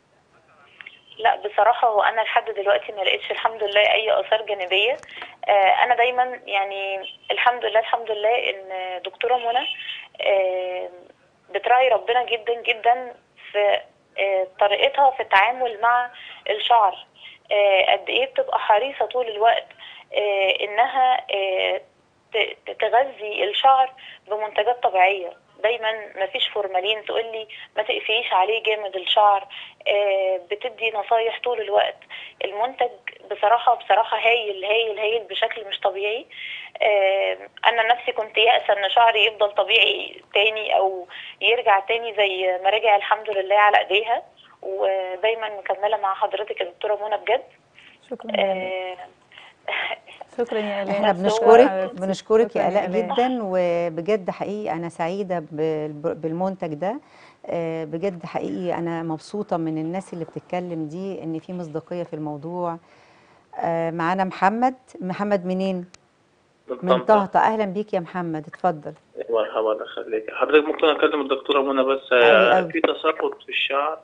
لا بصراحة هو أنا لحد دلوقتي ما لقيتش الحمد لله أي آثار جانبية آه، أنا دايما يعني الحمد لله الحمد لله إن دكتورة منى آه، بتراعي ربنا جدا جدا في آه، طريقتها في التعامل مع الشعر آه، قد إيه بتبقى حريصة طول الوقت آه، إنها آه، ت- ت- تغذي الشعر بمنتجات طبيعية دايما مفيش فورمالين تقول لي ما تقفيش عليه جامد الشعر آه، بتدي نصايح طول الوقت المنتج بصراحة بصراحة هايل هايل هايل بشكل مش طبيعي آه، أنا نفسي كنت يائسة إن شعري يفضل طبيعي تاني أو يرجع تاني زي ما رجع الحمد لله على إيديها ودايما مكملة مع حضرتك يا دكتورة منى بجد شكرا يا آلاء. آه، شكرا يا آلاء احنا بس هو- بنشكرك حبيبتي. بنشكرك يا شكراً الاء جدا وبجد حقيقي انا سعيده بال- بالمنتج ده آه، بجد حقيقي انا مبسوطه من الناس اللي بتتكلم دي ان في مصداقيه في الموضوع آه، معانا محمد محمد منين من طهطا اهلا بيك يا محمد اتفضل مرحبا الله يخليك حضرتك ممكن اكلم الدكتوره منى بس أوي آه، أوي. في تساقط في الشعر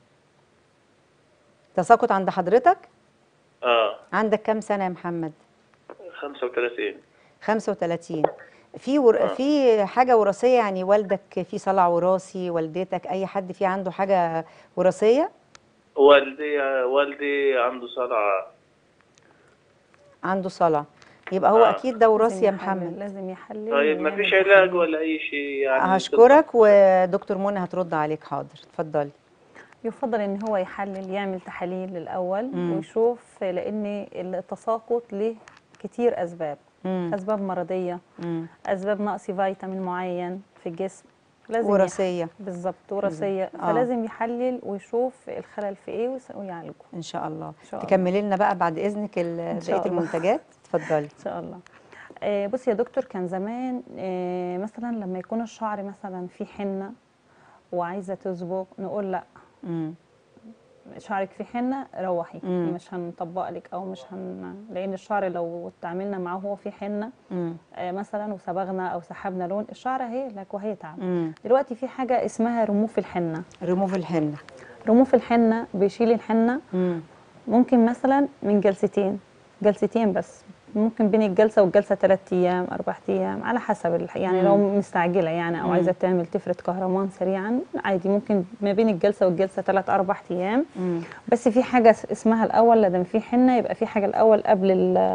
تساقط عند حضرتك اه عندك كام سنه يا محمد 35 35 في ور... آه. في حاجه وراثيه يعني والدك في صلع وراثي والدتك اي حد في عنده حاجه وراثيه والدي والدي عنده صلع عنده صلع يبقى هو آه. اكيد ده وراثي لازم يا يحلل- محمد لازم يحلل طيب ما ويعمل فيش علاج تحاليل. ولا اي شيء يعني هشكرك ودكتور منى هترد عليك حاضر اتفضلي يفضل ان هو يحلل يعمل تحاليل الاول مم. ويشوف لان التساقط له كتير اسباب مم. اسباب مرضيه مم. اسباب نقص فيتامين معين في الجسم لازم وراثيه يح- بالظبط وراثيه آه. فلازم يحلل ويشوف الخلل في ايه ويس- ويعالجه ان شاء الله إن شاء الله. تكملي لنا بقى بعد اذنك ال- شاء بقيه الله. المنتجات اتفضلي ان شاء الله آه، بصي يا دكتور كان زمان آه، مثلا لما يكون الشعر مثلا فيه حنه وعايزه تصبغ نقول لا مم. شعرك فيه حنه روحي مم. مش هنطبق لك او مش هن لان الشعر لو تعاملنا معاه وهو فيه حنه مم. آه، مثلا وصبغنا او سحبنا لون الشعر هيهلك وهيتعب مم. دلوقتي في حاجه اسمها رموف الحنه ريموف الحنه رموف الحنه بيشيل الحنه مم. ممكن مثلا من جلستين جلستين بس ممكن بين الجلسه والجلسه ثلاث ايام اربع ايام على حسب الح... يعني لو مستعجله يعني او مم. عايزه تعمل تفرد كهرمان سريعا عادي ممكن ما بين الجلسه والجلسه ثلاث اربع ايام مم. بس في حاجه اس- اسمها الاول لازم في حنه يبقى في حاجه الاول قبل ال...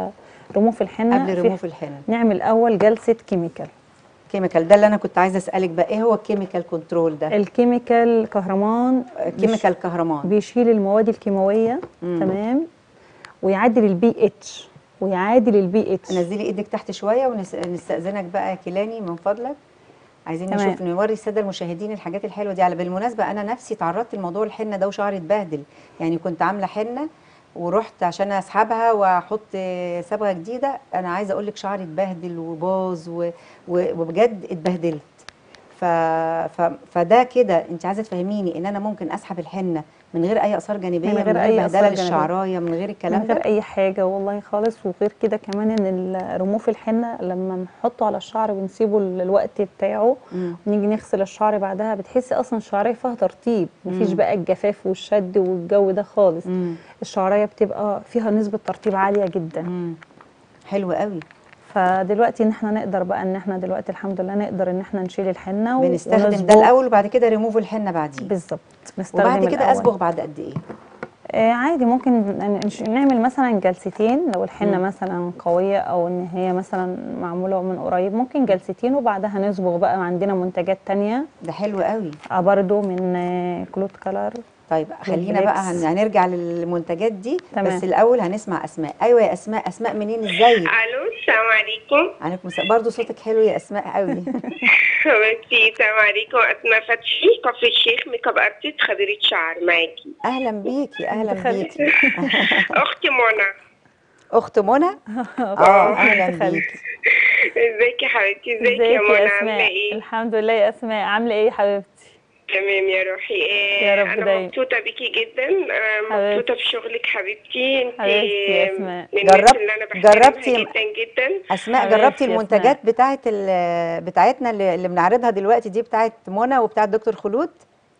رموف الحنه قبل في- ريموف الحنة نعمل اول جلسه كيميكال كيميكال ده اللي انا كنت عايزه اسالك بقى ايه هو الكيميكال كنترول ده الكيميكال كهرمان كيميكال كهرمان بيشيل المواد الكيماويه تمام ويعدل البي اتش ويعادل البي اتش نزلي ايدك تحت شويه ونستاذنك بقى يا كيلاني من فضلك عايزين تمام. نشوف نوري الساده المشاهدين الحاجات الحلوه دي على بالمناسبه انا نفسي تعرضت لموضوع الحنه ده وشعري اتبهدل يعني كنت عامله حنه ورحت عشان اسحبها واحط صبغه جديده انا عايزه اقول لك شعري اتبهدل وباظ و- و- وبجد اتبهدلت ف... ف... فده كده انت عايزه تفهميني ان انا ممكن اسحب الحنه من غير اي اثار جانبيه من غير أي بهدله آثار جانبية. للشعرايه من غير الكلام من غير ده اي حاجه والله خالص وغير كده كمان ان ال- رموف الحنه لما نحطه على الشعر ونسيبه للوقت بتاعه مم. ونيجي نغسل الشعر بعدها بتحسي اصلا الشعريه فيها ترطيب مفيش بقى الجفاف والشد والجو ده خالص مم. الشعريه بتبقى فيها نسبه ترطيب عاليه جدا مم. حلو قوي فدلوقتي ان احنا نقدر بقى ان احنا دلوقتي الحمد لله نقدر ان احنا نشيل الحنه و- بنستخدم ده ونصبغ. الاول وبعد كده ريموف الحنه بعديه بالظبط نستخدم وبعد كده الأول. اصبغ بعد قد ايه آه عادي ممكن ن- نش- نعمل مثلا جلستين لو الحنه مم. مثلا قويه او ان هي مثلا معموله من قريب ممكن جلستين وبعدها نصبغ بقى عندنا منتجات تانية ده حلو قوي آه برضو من آه كلود كلر طيب خلينا بقى هن- هنرجع للمنتجات دي تمام. بس الاول هنسمع اسماء ايوه يا اسماء اسماء منين ازاي الو السلام عليكم عليكم السلام برضه صوتك حلو يا اسماء قوي حبيبتي السلام عليكم اسماء فتحي كفر الشيخ ميك اب ارتست خبيره شعر معاكي اهلا بيكي اهلا خلي- بيكي اختي منى اخت منى اه اهلا خالتي. بيكي ازيك يا حبيبتي ازيك ازيك يا منى يا عامله اسماء ايه الحمد لله يا اسماء عامله ايه يا حبيبتي تمام يا روحي إيه يا رب انا دايما. مبسوطه بيكي جدا آه، حبيبتي. مبسوطه بشغلك حبيبتي انت حبيبتي يا اسماء. من الناس جربت- اللي انا بحترمها جربتي- جدا جدا اسماء حبيبتي جربتي يا المنتجات بتاعت ال- بتاعتنا اللي اللي بنعرضها دلوقتي دي بتاعت منى وبتاعت دكتور خلود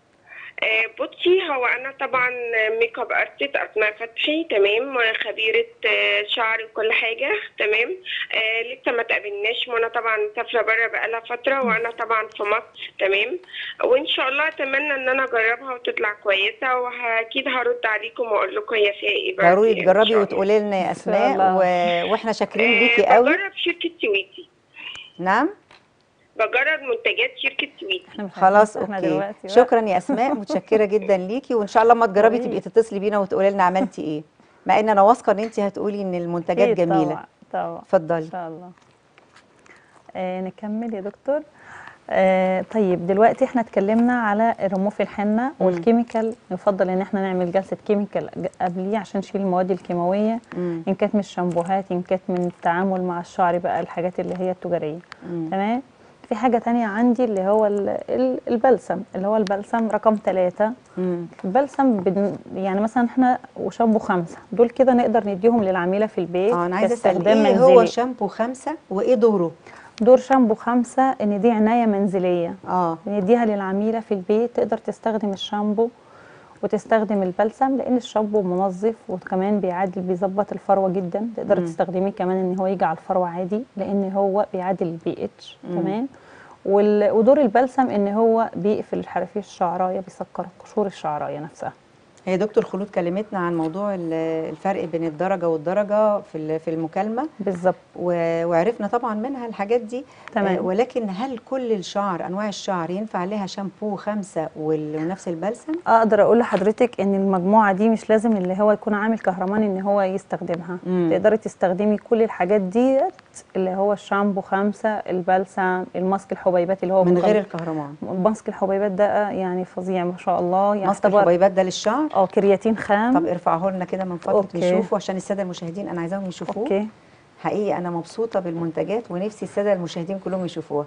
آه، بصي هو انا طبعا ميك اب ارتست اسماء فتحي تمام خبيره آه، شعر وكل حاجه تمام آه، لسه ما تقابلناش وانا طبعا مسافره بره بقالها فتره وانا طبعا في مصر تمام وان شاء الله اتمنى ان انا اجربها وتطلع كويسه واكيد هرد عليكم واقول لكم هي فيها ايه برضه ضروري يعني إن تجربي شاء الله. وتقولي لنا يا اسماء الله. و... واحنا شاكرين آه، ليكي قوي بجرب شركه سويتي نعم بجرب منتجات شركه سويتي احنا مش خلاص عارفين احنا اوكي دلوقتي بقى. شكرا يا اسماء متشكره جدا ليكي وان شاء الله ما تجربي حبيبي. تبقي تتصلي بينا وتقولي لنا عملتي ايه مع ان انا واثقه ان انت هتقولي ان المنتجات أكيد جميله طبعا طبعا اتفضلي ان شاء الله آه نكمل يا دكتور آه طيب دلوقتي احنا اتكلمنا على رموف الحنه والكيميكال يفضل ان احنا نعمل جلسه كيميكال ج- قبليه عشان نشيل المواد الكيماويه مم. ان كانت من الشامبوهات ان كانت من التعامل مع الشعر بقى الحاجات اللي هي التجاريه تمام في حاجه تانية عندي اللي هو ال- ال- البلسم اللي هو البلسم رقم ثلاثة مم. البلسم بن يعني مثلا احنا وشامبو خمسة دول كده نقدر نديهم للعميله في البيت اه انا عايزه اسال كاستخدام ايه هو منزلي. شامبو خمسة وايه دوره دور شامبو خمسة ان دي عناية منزلية اه بنديها للعميلة في البيت تقدر تستخدم الشامبو وتستخدم البلسم لان الشامبو منظف وكمان بيعادل بيظبط الفروه جدا تقدر تستخدميه كمان ان هو يجي على الفروه عادي لان هو بيعادل البي اتش تمام وال- ودور البلسم ان هو بيقفل الحرافيش الشعرايه بيسكر قشور الشعرايه نفسها هي دكتور خلود كلمتنا عن موضوع ال- الفرق بين الدرجه والدرجه في ال- في المكالمه بالظبط و- وعرفنا طبعا منها الحاجات دي تمام. آه، ولكن هل كل الشعر انواع الشعر ينفع لها شامبو خمسة وال- ونفس البلسم اقدر اقول لحضرتك ان المجموعه دي مش لازم اللي هو يكون عامل كهرمان ان هو يستخدمها مم. تقدري تستخدمي كل الحاجات ديت اللي هو الشامبو خمسة البلسم الماسك الحبيبات اللي هو من مغل- غير الكهرمان ماسك الحبيبات ده يعني فظيع ما شاء الله يعني ماسك اعتبر- الحبيبات ده للشعر اه كرياتين خام طب ارفعه لنا كده من فضلك أوكي. نشوفه عشان الساده المشاهدين انا عايزاهم يشوفوه اوكي حقيقي انا مبسوطه بالمنتجات ونفسي الساده المشاهدين كلهم يشوفوها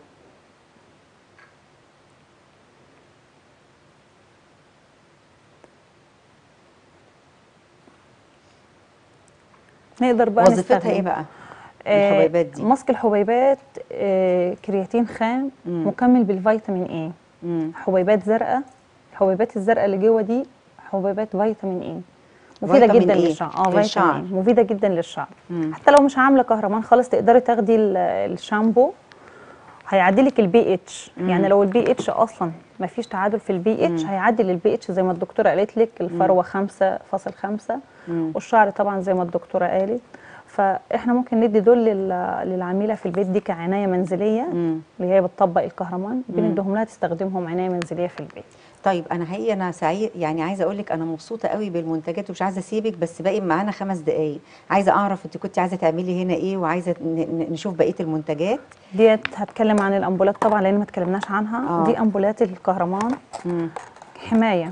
نقدر بقى وظيفتها نستخدم. ايه بقى آه، الحبيبات دي ماسك الحبيبات آه، كرياتين خام مم. مكمل بالفيتامين اي مم. حبيبات زرقاء الحبيبات الزرقاء اللي جوه دي حبيبات فيتامين اي مفيده فيتامين جدا إيه؟ للشعر اه للشعر. فيتامين مفيده جدا للشعر مم. حتى لو مش عامله كهرمان خالص تقدري تاخدي ال- الشامبو هيعدلك البي اتش يعني لو البي اتش اصلا ما فيش تعادل في البي اتش هيعدل البي اتش زي ما الدكتوره قالت لك الفروه 5.5 مم. والشعر طبعا زي ما الدكتوره قالت فاحنا ممكن ندي دول لل- للعميله في البيت دي كعنايه منزليه مم. اللي هي بتطبق الكهرمان بنديهم لها تستخدمهم عنايه منزليه في البيت طيب انا حقيقي انا سعيد يعني عايزه اقول لك انا مبسوطه قوي بالمنتجات ومش عايزه اسيبك بس باقي معانا خمس دقائق عايزه اعرف انت كنت عايزه تعملي هنا ايه وعايزه ن- ن- نشوف بقيه المنتجات ديت هتكلم عن الامبولات طبعا لان ما اتكلمناش عنها آه. دي امبولات الكهرمان مم. حمايه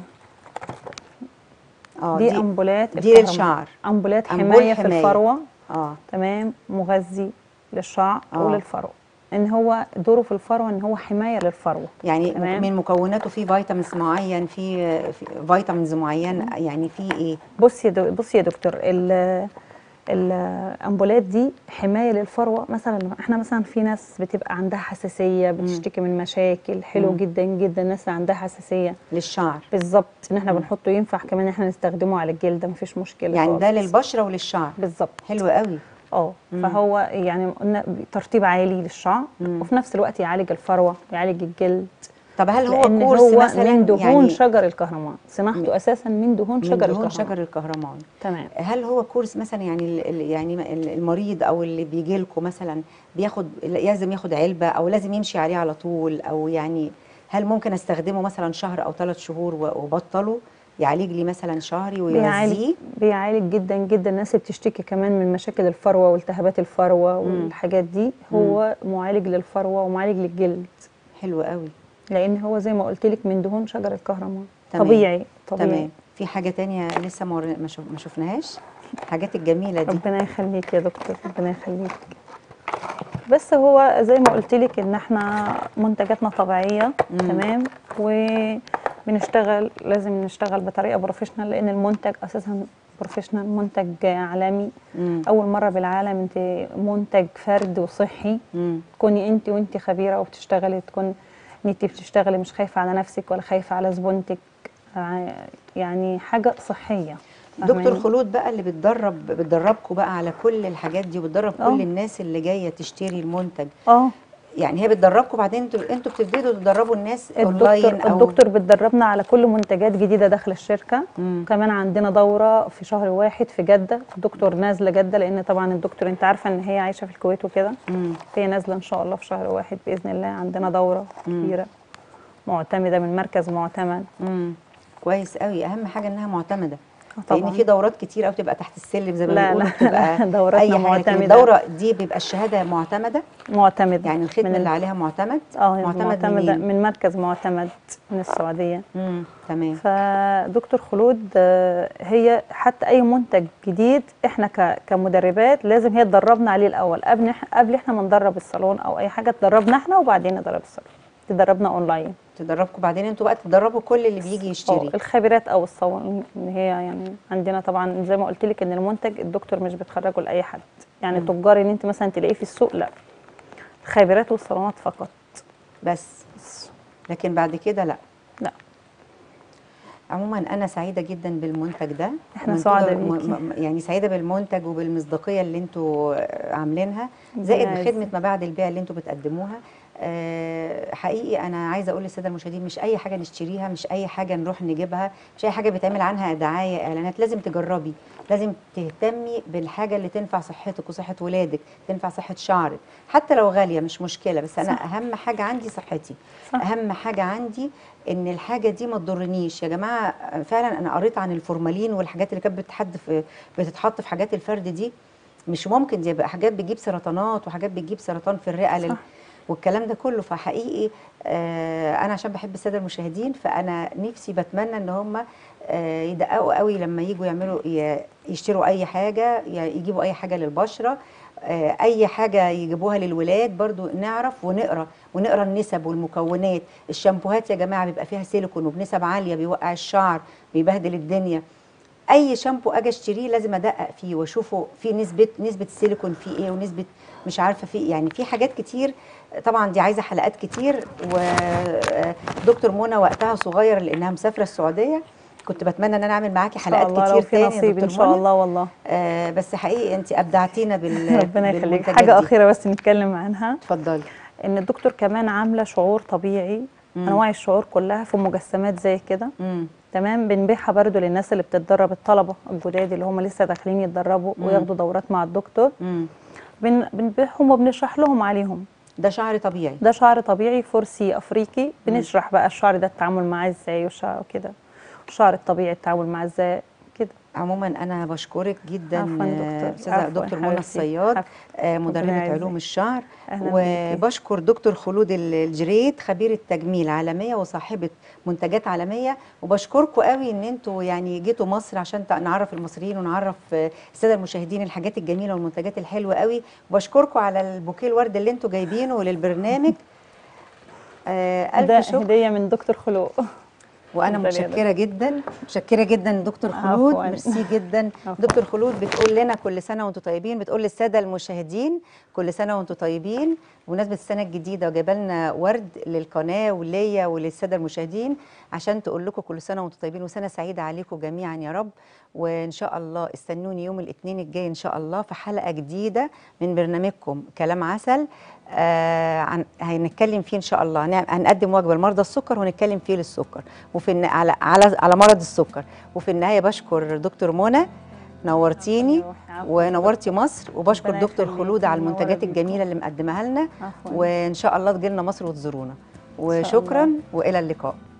اه دي, دي امبولات دي الكهرمان. للشعر. امبولات أمبول حمايه في حماية. الفروه اه تمام مغذي للشعر آه. وللفروه ان هو دوره في الفروه ان هو حمايه للفروه يعني تمام. من مكوناته في فيتامينز معين في في فيتامينز معين يعني في ايه بص يا دو- بص يا دكتور ال الامبولات دي حمايه للفروه مثلا احنا مثلا في ناس بتبقى عندها حساسيه بتشتكي من مشاكل حلو مم. جدا جدا الناس اللي عندها حساسيه للشعر بالظبط ان احنا بنحطه ينفع كمان احنا نستخدمه على الجلد مفيش مشكله يعني ده خالص. للبشره وللشعر بالظبط حلو قوي اه مم. فهو يعني قلنا ترطيب عالي للشعر مم. وفي نفس الوقت يعالج الفروه يعالج الجلد طب هل هو لان كورس هو مثلا من دهون يعني شجر الكهرمان صناعته اساسا من دهون من شجر دهون الكهرمان شجر الكهرمان تمام هل هو كورس مثلا يعني ال- ال- يعني ال- المريض او اللي بيجي لكم مثلا بياخد لازم ياخد علبه او لازم يمشي عليه على طول او يعني هل ممكن استخدمه مثلا شهر او ثلاث شهور و- وبطله يعالج لي مثلا شهري بيعالج ويغذيه بيعالج جدا جدا الناس اللي بتشتكي كمان من مشاكل الفروه والتهابات الفروه والحاجات دي هو معالج للفروه ومعالج للجلد حلو قوي لان هو زي ما قلت لك من دهون شجر الكهرمان تمام. طبيعي طبيعي تمام في حاجه تانية لسه ما ور- ما شوف- ما شفناهاش الحاجات الجميله دي ربنا يخليك يا دكتور ربنا يخليك بس هو زي ما قلت لك ان احنا منتجاتنا طبيعيه مم. تمام وبنشتغل لازم نشتغل بطريقه بروفيشنال لان المنتج اساسا بروفيشنال منتج عالمي مم. اول مره بالعالم انت منتج فرد وصحي مم. تكوني انت وانت خبيره وبتشتغلي تكون ان انت بتشتغلي مش خايفه على نفسك ولا خايفه على زبونتك ع- يعني حاجه صحيه دكتور فاهماني؟ خلود بقى اللي بتدرب بتدربكم بقى على كل الحاجات دي وبتدرب آه. كل الناس اللي جايه تشتري المنتج اه يعني هي بتدربكم بعدين انتوا انتوا بتبتدوا تدربوا الناس الدكتور اونلاين او الدكتور بتدربنا على كل منتجات جديده داخل الشركه مم. كمان عندنا دوره في شهر واحد في جده الدكتور نازله جده لان طبعا الدكتور انت عارفه ان هي عايشه في الكويت وكده مم. هي نازله ان شاء الله في شهر واحد باذن الله عندنا دوره مم. كبيره معتمده من مركز معتمد مم. كويس قوي اهم حاجه انها معتمده آه لان طبعاً. في دورات كتير قوي بتبقى تحت السلم زي ما لا، بيقولوا لا، بتبقى لا، دوراتنا اي حاجه لكن معتمدة. الدوره دي بيبقى الشهاده معتمده معتمد يعني الختم من اللي عليها معتمد اه معتمد معتمده منين؟ من مركز معتمد من السعوديه مم. تمام فدكتور خلود آه، هي حتى اي منتج جديد احنا ك- كمدربات لازم هي تدربنا عليه الاول قبل إح- قبل احنا ما ندرب الصالون او اي حاجه تدربنا احنا وبعدين ندرب الصالون تدربنا اونلاين تدربكم بعدين انتوا بقى تدربوا كل اللي بيجي أو يشتري الخبيرات او الصالون ان هي يعني عندنا طبعا زي ما قلت لك ان المنتج الدكتور مش بتخرجه لاي حد يعني تجار ان انت مثلا تلاقيه في السوق لا الخبيرات والصالونات فقط بس لكن بعد كده لا لا عموما انا سعيده جدا بالمنتج ده إحنا ومن سعداء كل- م- بيكي. م- يعني سعيده بالمنتج وبالمصداقيه اللي انتوا آه، عاملينها زائد ربنا خدمه يعزك. ما بعد البيع اللي انتوا بتقدموها آه، حقيقي انا عايزه اقول للساده المشاهدين مش اي حاجه نشتريها مش اي حاجه نروح نجيبها مش اي حاجه بيتعمل عنها دعايه اعلانات لازم تجربي لازم تهتمي بالحاجه اللي تنفع صحتك وصحه ولادك تنفع صحه شعرك حتى لو غاليه مش مشكله بس انا اهم حاجه عندي صحتي صح. اهم حاجه عندي ان الحاجه دي ما تضرنيش يا جماعه فعلا انا قريت عن الفورمالين والحاجات اللي كانت بتحد في بتتحط في حاجات الفرد دي مش ممكن دي بقى حاجات بتجيب سرطانات وحاجات بتجيب سرطان في الرئه لل... صح. والكلام ده كله فحقيقي آه انا عشان بحب الساده المشاهدين فانا نفسي بتمنى ان هم آه يدققوا قوي لما يجوا يعملوا ي- يشتروا اي حاجه ي- يجيبوا اي حاجه للبشره آه اي حاجه يجيبوها للولاد برضو نعرف ونقرا ونقرا النسب والمكونات الشامبوهات يا جماعه بيبقى فيها سيليكون وبنسب عاليه بيوقع الشعر بيبهدل الدنيا اي شامبو اجي اشتريه لازم ادقق فيه واشوفه في نسبه نسبه السيليكون فيه ايه ونسبه مش عارفه فيه يعني في حاجات كتير طبعا دي عايزه حلقات كتير ودكتور منى وقتها صغير لانها مسافره السعوديه كنت بتمنى ان انا اعمل معاكي ان شاء حلقات الله كتير لو في تاني يا نصيب ان دكتور شاء منى. الله والله آه بس حقيقي انت ابدعتينا بال ربنا يخليك بالمنتجات حاجه دي. اخيره بس نتكلم عنها اتفضلي ان الدكتور كمان عامله شعور طبيعي مم. انواع الشعور كلها في مجسمات زي كده مم. تمام بنبيعها برضو للناس اللي بتتدرب الطلبه الجداد اللي هم لسه داخلين يتدربوا مم. وياخدوا دورات مع الدكتور مم. بن بنبيعهم وبنشرح لهم عليهم ده شعر طبيعي ده شعر طبيعي فرسي افريقي بنشرح بقى الشعر ده التعامل معاه ازاي وشعر كده الشعر الطبيعي التعامل معاه ازاي كده عموما انا بشكرك جدا عفواً دكتور. آه، استاذه عفواً دكتور منى حبيبتي. الصياد عفواً. آه، مدربه ربنا علوم يعزك. الشعر أهلاً بيكي. وبشكر دكتور خلود ال- الجريت خبيره تجميل عالميه وصاحبه منتجات عالميه وبشكركم قوي ان انتوا يعني جيتوا مصر عشان تع- نعرف المصريين ونعرف آه، الساده المشاهدين الحاجات الجميله والمنتجات الحلوه قوي وبشكركم على البوكيه الورد اللي انتوا جايبينه للبرنامج آه، ده الف شكر هديه من دكتور خلوق وانا اتفضلي يا متشكره جدا متشكره جدا دكتور خلود عفواً. ميرسي جدا عفواً. دكتور خلود بتقول لنا كل سنه وانتم طيبين بتقول للساده المشاهدين كل سنه وانتم طيبين بمناسبه السنه الجديده وجايبه لنا ورد للقناه وليا وللساده المشاهدين عشان تقول لكم كل سنه وانتم طيبين وسنه سعيده عليكم جميعا يا رب وان شاء الله استنوني يوم الاثنين الجاي ان شاء الله في حلقه جديده من برنامجكم كلام عسل آه عن هنتكلم فيه ان شاء الله هنعم- هنقدم وجبه لمرضى السكر ونتكلم فيه للسكر وفي الن... على على على مرض السكر وفي النهايه بشكر دكتور منى نورتيني عفواً. ونورتي مصر وبشكر ربنا دكتور يخليكي، خلود على منورة المنتجات بيكم. الجميله اللي مقدمها لنا عفواً. وان شاء الله تجي لنا مصر وتزورونا الله. وشكرا والى اللقاء